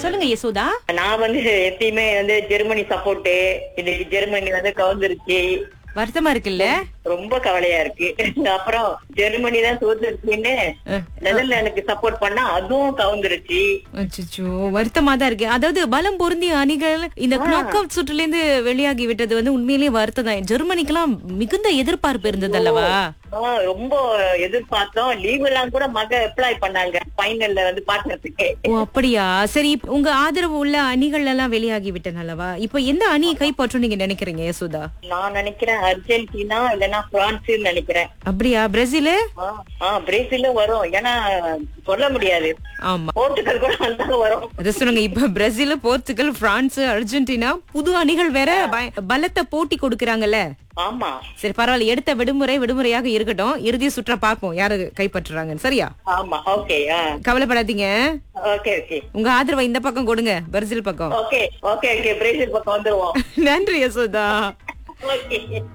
சொல்லுங்க யசோதா நான் வந்து எப்பயுமே வந்து ஜெர்மனி சப்போர்ட் இன்னைக்கு ஜெர்மனி வந்து கவுந்துருச்சு வருத்தமா இருக்குல்ல ரொம்ப கவலையா இருக்கு அப்புறம் ஜெர்மனி தான் தோத்துருச்சுன்னு அஹ். நெதர்லாந்துக்கு சப்போர்ட் பண்ணா அதுவும் கவுந்துருச்சு அச்சச்சோ வருத்தமா தான் இருக்கு அதாவது பலம் பொருந்திய அணிகள் இந்த நாக் அவுட் சுற்றுல இருந்து வெளியாகி விட்டது வந்து உண்மையிலேயே வருத்தம் தான் ஜெர்மனிக்கெல்லாம் மிகுந்த எதிர்பார்ப்பு இருந்தது அல்லவா ஆ, ரொம்ப எதிர்பார்த்தோம் லீவ் எல்லாம் கூட மக அப்ளை பண்ணாங்க ஃபைனல்ல வந்து பாக்குறதுக்கு ஓ அப்படியா சரி இப்ப உங்க ஆதரவு உள்ள அணிகள் எல்லாம் வெளியாகி விட்டன அல்லவா இப்ப எந்த அணியை கைப்பற்றும் நீங்க நினைக்கிறீங்க யசோதா நான் நினைக்கிறேன் அர்ஜென்டினா இல்லைன்னா பிரான்ஸ் நினைக்கிறேன் அப்படியா பிரேசில் ஆ, ஆ பிரேசிலும் வரும் ஏன்னா சொல்ல முடியாது ஆமா போர்ச்சுகல் கூட வந்தாலும் வரும் அத சொல்லுங்க இப்ப பிரேசில் போர்ச்சுகல் பிரான்ஸ் அர்ஜென்டினா புது அணிகள் வேற பய- பலத்த போட்டி கொடுக்கறாங்கல்ல ஆமா சரி பரவாயில்ல எடுத்த விடுமுறை விடுமுறையாக இருக்கட்டும் இறுதி சுற்ற பார்ப்போம் யாரு கைப்பற்றுறாங்கன்னு சரியா ஆமா ஓகே கவலைப்படாதீங்க ஓகே ஓகே உங்க ஆதரவை இந்த பக்கம் கொடுங்க பிரேசில் பக்கம் ஓகே ஓகே ஓகே பிரேசில் பக்கம் வந்துருவோம் நன்றி யசோதா ஓகே